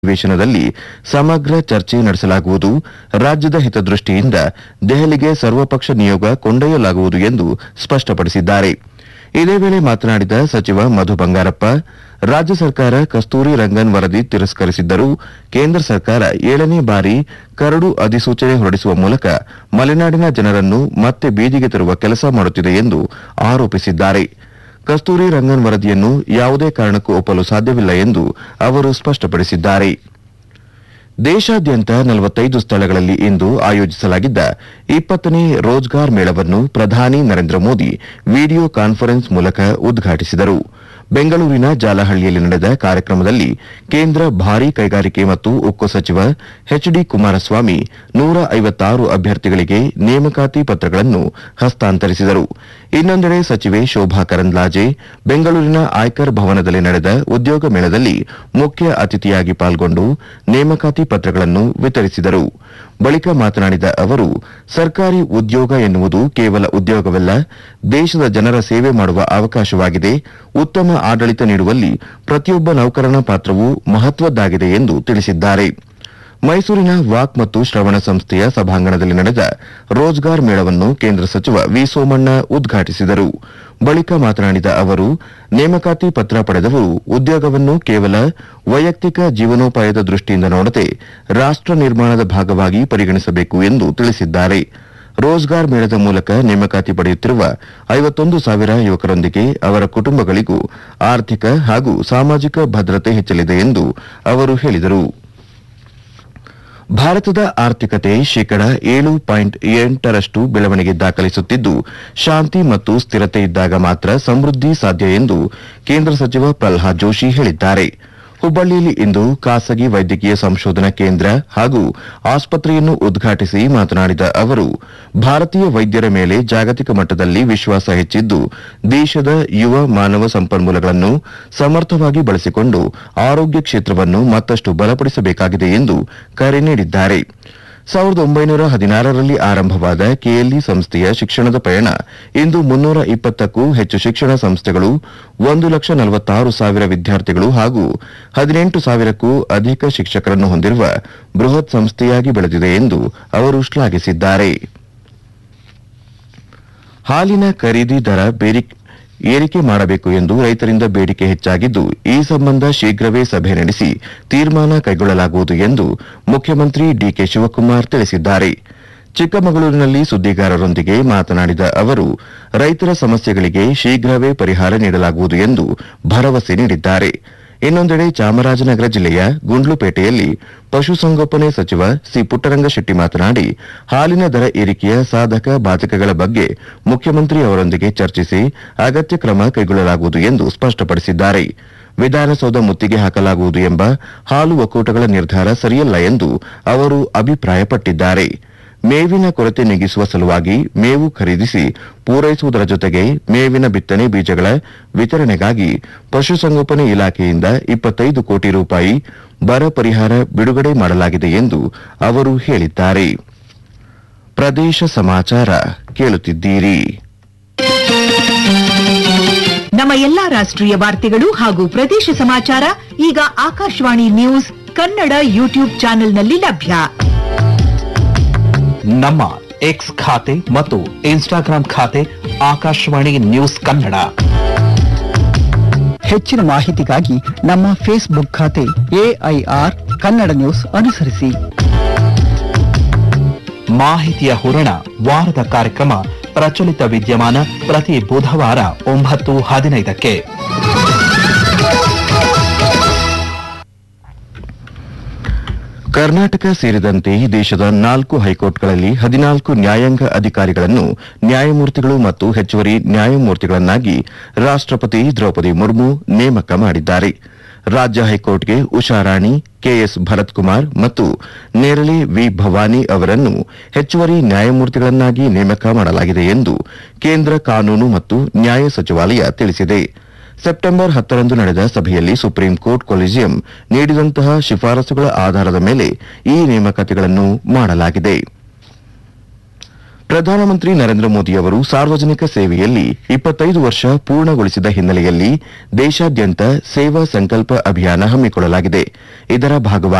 ಅಧಿವೇಶನದಲ್ಲಿ ಸಮಗ್ರ ಚರ್ಚೆ ನಡೆಸಲಾಗುವುದು ರಾಜ್ಯದ ಹಿತದೃಷ್ಟಿಯಿಂದ ದೆಹಲಿಗೆ ಸರ್ವಪಕ್ಷ ನಿಯೋಗ ಕೊಂಡೊಯ್ಯಲಾಗುವುದು ಎಂದು ಸ್ಪಷ್ಟಪಡಿಸಿದ್ದಾರೆ ಇದೇ ವೇಳೆ ಮಾತನಾಡಿದ ಸಚಿವ ಮಧು ಬಂಗಾರಪ್ಪ ರಾಜ್ಯ ಸರ್ಕಾರ ಕಸ್ತೂರಿ ರಂಗನ್ ವರದಿ ತಿರಸ್ಕರಿಸಿದ್ದರೂ ಕೇಂದ್ರ ಸರ್ಕಾರ ಏಳನೇ ಬಾರಿ ಕರಡು ಅಧಿಸೂಚನೆ ಹೊರಡಿಸುವ ಮೂಲಕ ಮಲೆನಾಡಿನ ಜನರನ್ನು ಮತ್ತೆ ಬೀದಿಗೆ ತರುವ ಕೆಲಸ ಮಾಡುತ್ತಿದೆ ಎಂದು ಆರೋಪಿಸಿದ್ದಾರೆ ಕಸ್ತೂರಿ ರಂಗನ್ ವರದಿಯನ್ನು ಯಾವುದೇ ಕಾರಣಕ್ಕೂ ಒಪ್ಪಲು ಸಾಧ್ಯವಿಲ್ಲ ಎಂದು ಅವರು ಸ್ಪಷ್ಟಪಡಿಸಿದ್ದಾರೆ ದೇಶಾದ್ಯಂತ ನಲವತ್ತೈದು ಸ್ಥಳಗಳಲ್ಲಿ ಇಂದು ಆಯೋಜಿಸಲಾಗಿದ್ದ ಇಪ್ಪತ್ತನೇ ರೋಜ್ಗಾರ್ ಮೇಳವನ್ನು ಪ್ರಧಾನಿ ನರೇಂದ್ರ ಮೋದಿ ವಿಡಿಯೋ ಕಾನ್ಫರೆನ್ಸ್ ಮೂಲಕ ಉದ್ಘಾಟಿಸಿದರು ಬೆಂಗಳೂರಿನ ಜಾಲಹಳ್ಳಿಯಲ್ಲಿ ನಡೆದ ಕಾರ್ಯಕ್ರಮದಲ್ಲಿ ಕೇಂದ್ರ ಭಾರೀ ಕೈಗಾರಿಕೆ ಮತ್ತು ಉಕ್ಕು ಸಚಿವ ಎಚ್ ಡಿ ಕುಮಾರಸ್ವಾಮಿ ನೂರ ಐವತ್ತಾರು ಅಭ್ಯರ್ಥಿಗಳಿಗೆ ನೇಮಕಾತಿ ಪತ್ರಗಳನ್ನು ಹಸ್ತಾಂತರಿಸಿದರು ಇನ್ನೊಂದೆಡೆ ಸಚಿವೆ ಶೋಭಾ ಕರಂದ್ಲಾಜೆ ಬೆಂಗಳೂರಿನ ಆಯ್ಕರ್ ಭವನದಲ್ಲಿ ನಡೆದ ಉದ್ಯೋಗ ಮೇಳದಲ್ಲಿ ಮುಖ್ಯ ಅತಿಥಿಯಾಗಿ ಪಾಲ್ಗೊಂಡು ನೇಮಕಾತಿ ಪತ್ರಗಳನ್ನು ವಿತರಿಸಿದರು ಬಳಿಕ ಮಾತನಾಡಿದ ಅವರು ಸರ್ಕಾರಿ ಉದ್ಯೋಗ ಎನ್ನುವುದು ಕೇವಲ ಉದ್ಯೋಗವಲ್ಲ ದೇಶದ ಜನರ ಸೇವೆ ಮಾಡುವ ಅವಕಾಶವಾಗಿದೆ ಉತ್ತಮ ಆಡಳಿತ ನೀಡುವಲ್ಲಿ ಪ್ರತಿಯೊಬ್ಬ ನೌಕರನ ಪಾತ್ರವು ಮಹತ್ವದ್ದಾಗಿದೆ ಎಂದು ತಿಳಿಸಿದ್ದಾರೆ ಮೈಸೂರಿನ ವಾಕ್ ಮತ್ತು ಶ್ರವಣ ಸಂಸ್ಥೆಯ ಸಭಾಂಗಣದಲ್ಲಿ ನಡೆದ ರೋಜ್ಗಾರ್ ಮೇಳವನ್ನು ಕೇಂದ್ರ ಸಚಿವ ವಿ ಸೋಮಣ್ಣ ಉದ್ಘಾಟಿಸಿದರು ಬಳಿಕ ಮಾತನಾಡಿದ ಅವರು ನೇಮಕಾತಿ ಪತ್ರ ಪಡೆದವರು ಉದ್ಯೋಗವನ್ನು ಕೇವಲ ವೈಯಕ್ತಿಕ ಜೀವನೋಪಾಯದ ದೃಷ್ಟಿಯಿಂದ ನೋಡದೆ ರಾಷ್ಟ ನಿರ್ಮಾಣದ ಭಾಗವಾಗಿ ಪರಿಗಣಿಸಬೇಕು ಎಂದು ತಿಳಿಸಿದ್ದಾರೆ ರೋಜ್ಗಾರ್ ಮೇಳದ ಮೂಲಕ ನೇಮಕಾತಿ ಪಡೆಯುತ್ತಿರುವ ಐವತ್ತೊಂದು ಸಾವಿರ ಯುವಕರೊಂದಿಗೆ ಅವರ ಕುಟುಂಬಗಳಿಗೂ ಆರ್ಥಿಕ ಹಾಗೂ ಸಾಮಾಜಿಕ ಭದ್ರತೆ ಹೆಚ್ಚಲಿದೆ ಎಂದು ಅವರು ಹೇಳಿದರು ಭಾರತದ ಆರ್ಥಿಕತೆ ಶೇಕಡ ಏಳು ಪಾಯಿಂಟ್ ಎಂಟರಷ್ಟು ಬೆಳವಣಿಗೆ ದಾಖಲಿಸುತ್ತಿದ್ದು ಶಾಂತಿ ಮತ್ತು ಸ್ಥಿರತೆ ಇದ್ದಾಗ ಮಾತ್ರ ಸಮೃದ್ಧಿ ಸಾಧ್ಯ ಎಂದು ಕೇಂದ್ರ ಸಚಿವ ಪ್ರಲ್ಹಾದ್ ಜೋಶಿ ಹೇಳಿದ್ದಾರೆ ಹುಬ್ಬಳ್ಳಿಯಲ್ಲಿ ಇಂದು ಖಾಸಗಿ ವೈದ್ಯಕೀಯ ಸಂಶೋಧನಾ ಕೇಂದ್ರ ಹಾಗೂ ಆಸ್ಪತ್ರೆಯನ್ನು ಉದ್ಘಾಟಿಸಿ ಮಾತನಾಡಿದ ಅವರು ಭಾರತೀಯ ವೈದ್ಯರ ಮೇಲೆ ಜಾಗತಿಕ ಮಟ್ಟದಲ್ಲಿ ವಿಶ್ವಾಸ ಹೆಚ್ಚಿದ್ದು ದೇಶದ ಯುವ ಮಾನವ ಸಂಪನ್ಮೂಲಗಳನ್ನು ಸಮರ್ಥವಾಗಿ ಬಳಸಿಕೊಂಡು ಆರೋಗ್ಯ ಕ್ಷೇತ್ರವನ್ನು ಮತ್ತಷ್ಟು ಬಲಪಡಿಸಬೇಕಾಗಿದೆ ಎಂದು ಕರೆ ನೀಡಿದ್ದಾರೆ ಸಾವಿರದ ಒಂಬೈನೂರ ಹದಿನಾರರಲ್ಲಿ ಆರಂಭವಾದ ಕೆಎಲ್ಇ ಸಂಸ್ಥೆಯ ಶಿಕ್ಷಣದ ಪಯಣ ಇಂದು ಮುನ್ನೂರ ಇಪ್ಪತ್ತಕ್ಕೂ ಹೆಚ್ಚು ಶಿಕ್ಷಣ ಸಂಸ್ಥೆಗಳು ಒಂದು ಲಕ್ಷ ನಲವತ್ತಾರು ಸಾವಿರ ವಿದ್ಯಾರ್ಥಿಗಳು ಹಾಗೂ ಹದಿನೆಂಟು ಸಾವಿರಕ್ಕೂ ಅಧಿಕ ಶಿಕ್ಷಕರನ್ನು ಹೊಂದಿರುವ ಬೃಹತ್ ಸಂಸ್ಥೆಯಾಗಿ ಬೆಳೆದಿದೆ ಎಂದು ಅವರು ಶ್ಲಾಘಿಸಿದ್ದಾರೆ ಹಾಲಿನ ಖರೀದಿ ದರ ಬೇರಿ- ಏರಿಕೆ ಮಾಡಬೇಕು ಎಂದು ರೈತರಿಂದ ಬೇಡಿಕೆ ಹೆಚ್ಚಾಗಿದ್ದು ಈ ಸಂಬಂಧ ಶೀಘ್ರವೇ ಸಭೆ ನಡೆಸಿ ತೀರ್ಮಾನ ಕೈಗೊಳ್ಳಲಾಗುವುದು ಎಂದು ಮುಖ್ಯಮಂತ್ರಿ ಡಿಕೆ ಶಿವಕುಮಾರ್ ತಿಳಿಸಿದ್ದಾರೆ ಚಿಕ್ಕಮಗಳೂರಿನಲ್ಲಿ ಸುದ್ದಿಗಾರರೊಂದಿಗೆ ಮಾತನಾಡಿದ ಅವರು ರೈತರ ಸಮಸ್ಯೆಗಳಿಗೆ ಶೀಘ್ರವೇ ಪರಿಹಾರ ನೀಡಲಾಗುವುದು ಎಂದು ಭರವಸೆ ನೀಡಿದ್ದಾರೆ ಇನ್ನೊಂದೆಡೆ ಚಾಮರಾಜನಗರ ಜಿಲ್ಲೆಯ ಗುಂಡ್ಲುಪೇಟೆಯಲ್ಲಿ ಪಶುಸಂಗೋಪನೆ ಸಚಿವ ಸಿ ಪುಟ್ಟರಂಗಶೆಟ್ಟಿ ಮಾತನಾಡಿ ಹಾಲಿನ ದರ ಏರಿಕೆಯ ಸಾಧಕ ಬಾಧಕಗಳ ಬಗ್ಗೆ ಮುಖ್ಯಮಂತ್ರಿ ಅವರೊಂದಿಗೆ ಚರ್ಚಿಸಿ ಅಗತ್ಯ ಕ್ರಮ ಕೈಗೊಳ್ಳಲಾಗುವುದು ಎಂದು ಸ್ಪಷ್ಟಪಡಿಸಿದ್ದಾರೆ ವಿಧಾನಸೌಧ ಮುತ್ತಿಗೆ ಹಾಕಲಾಗುವುದು ಎಂಬ ಹಾಲು ಒಕ್ಕೂಟಗಳ ನಿರ್ಧಾರ ಸರಿಯಲ್ಲ ಎಂದು ಅವರು ಅಭಿಪ್ರಾಯಪಟ್ಟಿದ್ದಾರೆ ಮೇವಿನ ಕೊರತೆ ನೀಗಿಸುವ ಸಲುವಾಗಿ ಮೇವು ಖರೀದಿಸಿ ಪೂರೈಸುವುದರ ಜೊತೆಗೆ ಮೇವಿನ ಬಿತ್ತನೆ ಬೀಜಗಳ ವಿತರಣೆಗಾಗಿ ಪಶುಸಂಗೋಪನೆ ಇಲಾಖೆಯಿಂದ ಇಪ್ಪತ್ತೈದು ಕೋಟಿ ರೂಪಾಯಿ ಬರ ಪರಿಹಾರ ಬಿಡುಗಡೆ ಮಾಡಲಾಗಿದೆ ಎಂದು ಅವರು ಹೇಳಿದ್ದಾರೆ ಪ್ರದೇಶ ಸಮಾಚಾರ ಕೇಳುತ್ತಿದ್ದೀರಿ ನಮ್ಮ ಎಲ್ಲಾ ರಾಷ್ಟ್ರೀಯ ವಾರ್ತೆಗಳು ಹಾಗೂ ಪ್ರದೇಶ ಸಮಾಚಾರ ಈಗ ಆಕಾಶವಾಣಿ ನ್ಯೂಸ್ ಕನ್ನಡ ಯೂಟ್ಯೂಬ್ ಚಾನೆಲ್ನಲ್ಲಿ ಲಭ್ಯ ನಮ್ಮ ಎಕ್ಸ್ ಖಾತೆ ಮತ್ತು ಇನ್ಸ್ಟಾಗ್ರಾಂ ಖಾತೆ ಆಕಾಶವಾಣಿ ನ್ಯೂಸ್ ಕನ್ನಡ ಹೆಚ್ಚಿನ ಮಾಹಿತಿಗಾಗಿ ನಮ್ಮ ಫೇಸ್ಬುಕ್ ಖಾತೆ ಎಐಆರ್ ಕನ್ನಡ ನ್ಯೂಸ್ ಅನುಸರಿಸಿ ಮಾಹಿತಿಯ ಹೂರಣ ವಾರದ ಕಾರ್ಯಕ್ರಮ ಪ್ರಚಲಿತ ವಿದ್ಯಮಾನ ಪ್ರತಿ ಬುಧವಾರ ಒಂಬತ್ತು ಹದಿನೈದಕ್ಕೆ ಕರ್ನಾಟಕ ಸೇರಿದಂತೆ ದೇಶದ ನಾಲ್ಕು ಹೈಕೋರ್ಟ್ಗಳಲ್ಲಿ ಹದಿನಾಲ್ಕು ನ್ಯಾಯಾಂಗ ಅಧಿಕಾರಿಗಳನ್ನು ನ್ಯಾಯಮೂರ್ತಿಗಳು ಮತ್ತು ಹೆಚ್ಚುವರಿ ನ್ಯಾಯಮೂರ್ತಿಗಳನ್ನಾಗಿ ರಾಷ್ಟಪತಿ ದ್ರೌಪದಿ ಮುರ್ಮು ನೇಮಕ ಮಾಡಿದ್ದಾರೆ ರಾಜ್ಯ ಹೈಕೋರ್ಟ್ಗೆ ಉಷಾರಾಣಿ ಕೆಎಸ್ ಭರತ್ ಕುಮಾರ್ ಮತ್ತು ನೇರಳೆ ವಿ ಭವಾನಿ ಅವರನ್ನು ಹೆಚ್ಚುವರಿ ನ್ಯಾಯಮೂರ್ತಿಗಳನ್ನಾಗಿ ನೇಮಕ ಮಾಡಲಾಗಿದೆ ಎಂದು ಕೇಂದ್ರ ಕಾನೂನು ಮತ್ತು ನ್ಯಾಯ ಸಚಿವಾಲಯ ತಿಳಿಸಿದೆ ಸೆಪ್ಟೆಂಬರ್ ಹತ್ತರಂದು ನಡೆದ ಸಭೆಯಲ್ಲಿ ಸುಪ್ರೀಂ ಕೋರ್ಟ್ ಕೊಲಿಜಿಯಂ ನೀಡಿದಂತಹ ಶಿಫಾರಸುಗಳ ಆಧಾರದ ಮೇಲೆ ಈ ನೇಮಕಾತಿಗಳನ್ನು ಮಾಡಲಾಗಿದೆ ಪ್ರಧಾನಮಂತ್ರಿ ನರೇಂದ್ರ ಮೋದಿ ಅವರು ಸಾರ್ವಜನಿಕ ಸೇವೆಯಲ್ಲಿ ಇಪ್ಪತ್ತೈದು ವರ್ಷ ಪೂರ್ಣಗೊಳಿಸಿದ ಹಿನ್ನೆಲೆಯಲ್ಲಿ ದೇಶಾದ್ಯಂತ ಸೇವಾ ಸಂಕಲ್ಪ ಅಭಿಯಾನ ಹಮ್ಮಿಕೊಳ್ಳಲಾಗಿದೆ ಇದರ ಭಾಗವಾಗಿ